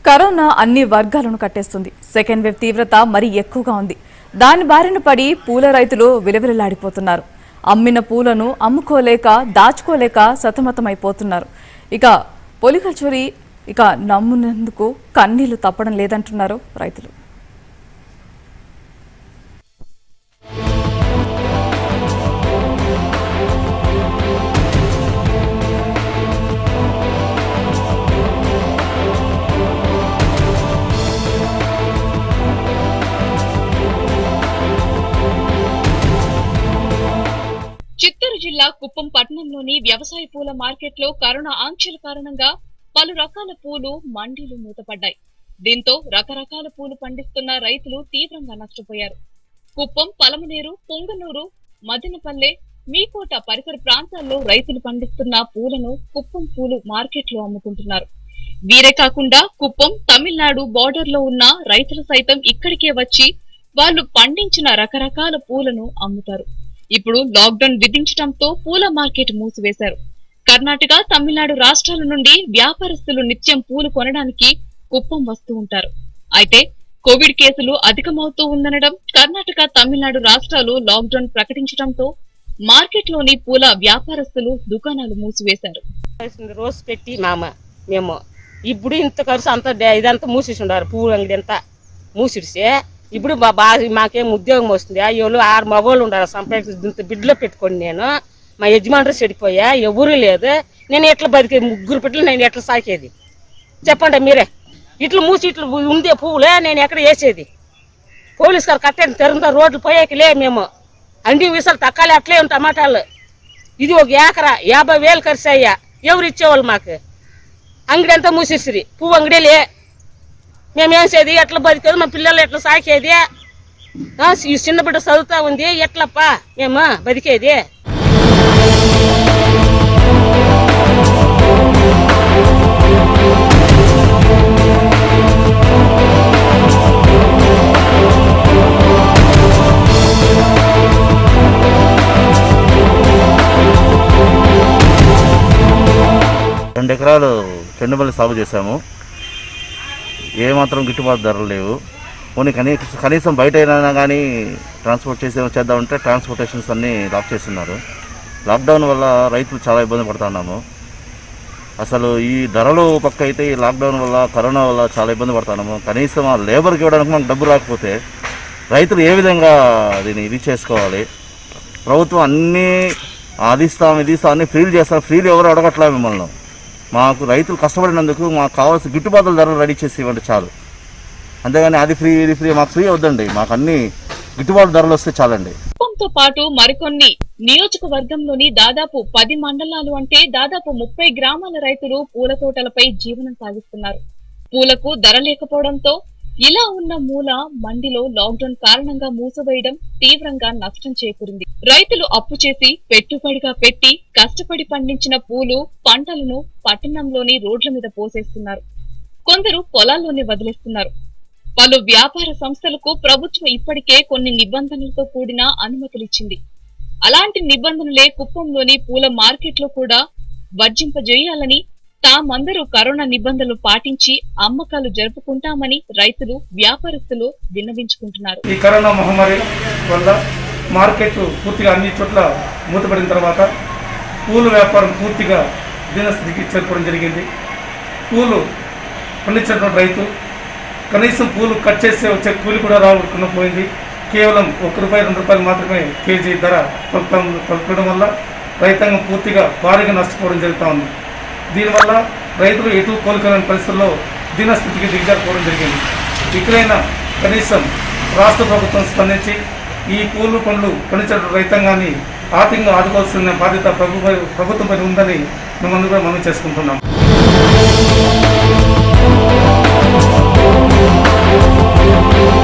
corona అన్ని వర్గాలను కట్టేస్తుంది second wave తీవ్రత మరీ ఎక్కువగా ఉంది దాని బారిన పడి పూల రైతులు విలవిలలాడిపోతున్నారు అమ్మిన పూలను అమ్ముకోలేక దాచుకోలేక సతమతమైపోతున్నారు ఇక పొలికల్చూరి ఇక నమ్మునందుకు కన్నీళ్లు తప్పడం లేదంటున్నారు రైతులు చిత్తూరు జిల్లా కుప్పం పట్టణంలోని వ్యవసాయ పూల మార్కెట్లో కరోనా ఆంక్షల కారణంగా పలు రకాల పూలు మండీలు మూతపడ్డాయి దీంతో రకరకాల పూలు పండిస్తున్న రైతులు తీవ్రంగా నష్టపోయారు కుప్పం పలమనేరు పొంగనూరు మదనపల్లె మీకోట పరిసర ప్రాంతాల్లో రైతులు పండిస్తున్న పూలను కుప్పం పూలు మార్కెట్లో అమ్ముకుంటున్నారు వీరే కాకుండా కుప్పం తమిళనాడు బోర్డర్ లో ఉన్న రైతులు సైతం ఇక్కడికే వచ్చి వాళ్ళు పండించిన రకరకాల పూలను అమ్ముతారు ఇప్పుడు లాక్డౌన్ విధించడంతో పూల మార్కెట్ మూసివేశారు కర్ణాటక తమిళనాడు రాష్ట్రాల నుండి వ్యాపారస్తులు నిత్యం పూలు కొనడానికి కుప్పం వస్తూ ఉంటారు అయితే కోవిడ్ కేసులు అధికమవుతూ ఉందనడం కర్ణాటక తమిళనాడు రాష్ట్రాలు లాక్డౌన్ ప్రకటించడంతో మార్కెట్లోని పూల వ్యాపారస్తులు దుకాణాలు మూసివేశారు వేసింది రోజు పెట్టి మామ మేము ఇప్పుడు ఇంత ఖర్చు అంతా డే- ఇదంతా మూసేసి ఉండారు పువ్వు అంగడి అంతా మూసిడిసే ఇప్పుడు బా బాగా మాకేం ఉద్యోగం వస్తుంది అయ్యోళ్ళు ఆరు మగవాళ్ళు ఉండాలి సంపాదించి ఇంత బిడ్డలో పెట్టుకోండి నేను మా యజమానులు చెడిపోయా ఎవరు లేదు నేను ఎట్లా బతికేది ముగ్గురు బిడ్డలు నేను ఎట్లా సాకేది చెప్పండి మీరే ఇట్లా మూసి ఇట్లా ఉందే పువ్వులే నేను ఎక్కడ వేసేది పోలీస్ గారు కట్టండి తెరుందా రోడ్లు పోయాక లే మేము అండి విసలు తక్కాలి అట్లే ఉంది టమాటాలు ఇది ఒక ఏకరా యాభై వేలు ఖర్చు అయ్యా ఎవరు ఇచ్చేవాళ్ళు మాకు అంగడి అంతా మూసేసిరి పువ్వు అంగడిలే మేమేం చేది ఎట్లా బతికేది మా పిల్లలు ఎట్లా సాకేది ఆ, ఈ చిన్న బిడ్డ చదువుతా ఉంది ఎట్లప్పా మేము బతికేది రెండు ఎకరాలు చెండుమల్లి సాగు చేశాము ఏమాత్రం గిట్టుబాటు ధరలు లేవు పోనీ కనీసం కనీసం బయట అయినా కానీ ట్రాన్స్పోర్ట్ చేసే చేద్దామంటే ట్రాన్స్పోర్టేషన్స్ అన్నీ లాక్ చేస్తున్నారు లాక్డౌన్ వల్ల రైతులు చాలా ఇబ్బంది పడుతున్నాము అసలు ఈ ధరలు పక్క అయితే ఈ లాక్డౌన్ వల్ల కరోనా వల్ల చాలా ఇబ్బంది పడుతున్నాము కనీసం ఆ లేబర్కి ఇవ్వడానికి మనకు డబ్బు రాకపోతే రైతులు ఏ విధంగా దీన్ని ఇది చేసుకోవాలి ప్రభుత్వం అన్నీ అది ఇస్తాం ఇది ఇస్తాం అన్ని ఫ్రీలు చేస్తాం ఫ్రీలు ఎవరు అడగట్లే మిమ్మల్ని మాకు రైతులు కష్టపడినందుకు మాకు కావాల్సిన గిట్టుబాటుల ధరలు రెడీ చేసి ఇవ్వండి చాలు అంతేగాని అది ఫ్రీ ఇది ఫ్రీ మాకు ఫ్రీ వద్దండి మాకు అన్ని గిట్టుబాటు ధరలు వస్తే చాలండి కుప్పంతో పాటు మరికొన్ని నియోజకవర్గంలోని దాదాపు పది మండలాలు అంటే దాదాపు ముప్పై గ్రామాల రైతులు పూల తోటలపై జీవనం సాగిస్తున్నారు పూలకు ధర లేకపోవడంతో ఇలా ఉన్న మూల మండిలో లాక్డౌన్ కారణంగా మూసివేయడం తీవ్రంగా నష్టం చేకూరింది రైతులు అప్పు చేసి పెట్టుబడిగా పెట్టి కష్టపడి పండించిన పూలు పంటలను పట్టణంలోని రోడ్ల మీద పోసేస్తున్నారు కొందరు పొలాల్లోనే వదిలేస్తున్నారు పలు వ్యాపార సంస్థలకు ప్రభుత్వం ఇప్పటికే కొన్ని నిబంధనలతో కూడిన అనుమతులిచ్చింది అలాంటి నిబంధనలే కుప్పంలోని పూల మార్కెట్లో కూడా వర్జింపజేయాలని తామందరూ కరోనా నిబంధనలు పాటించి అమ్మకాలు జరుపుకుంటామని రైతులు వ్యాపారస్తులు విన్నవించుకుంటున్నారు ఈ కరోనా మహమ్మారి వల్ల మార్కెట్ పూర్తిగా అన్ని చోట్ల మూతపడిన తర్వాత పూలు వ్యాపారం పూర్తిగా దీనస్థితికి చేరుకోవడం జరిగింది పూలు పండించినటువంటి రైతు కనీసం పూలు కట్ చేస్తే వచ్చే కూలి కూడా రాకుండా పోయింది కేవలం ఒక రూపాయి రెండు రూపాయలు మాత్రమే కేజీ ధర పలకడం పలకడం వల్ల రైతాంగం పూర్తిగా భారీగా నష్టపోవడం జరుగుతూ ఉంది దీనివల్ల రైతులు ఎటు కోలుకోలేని పరిస్థితుల్లో దీనస్థితికి దిగజారిపోవడం జరిగింది ఇక్కడైనా కనీసం రాష్ట్ర ప్రభుత్వం స్పందించి ఈ పూలు పండ్లు పండించిన రైతాంగాన్ని ఆర్థికంగా ఆదుకోవాల్సిన బాధ్యత ప్రభుత్వ ప్రభుత్వంపై ఉందని మేమందరూ కూడా మనం చేసుకుంటున్నాం రైతులు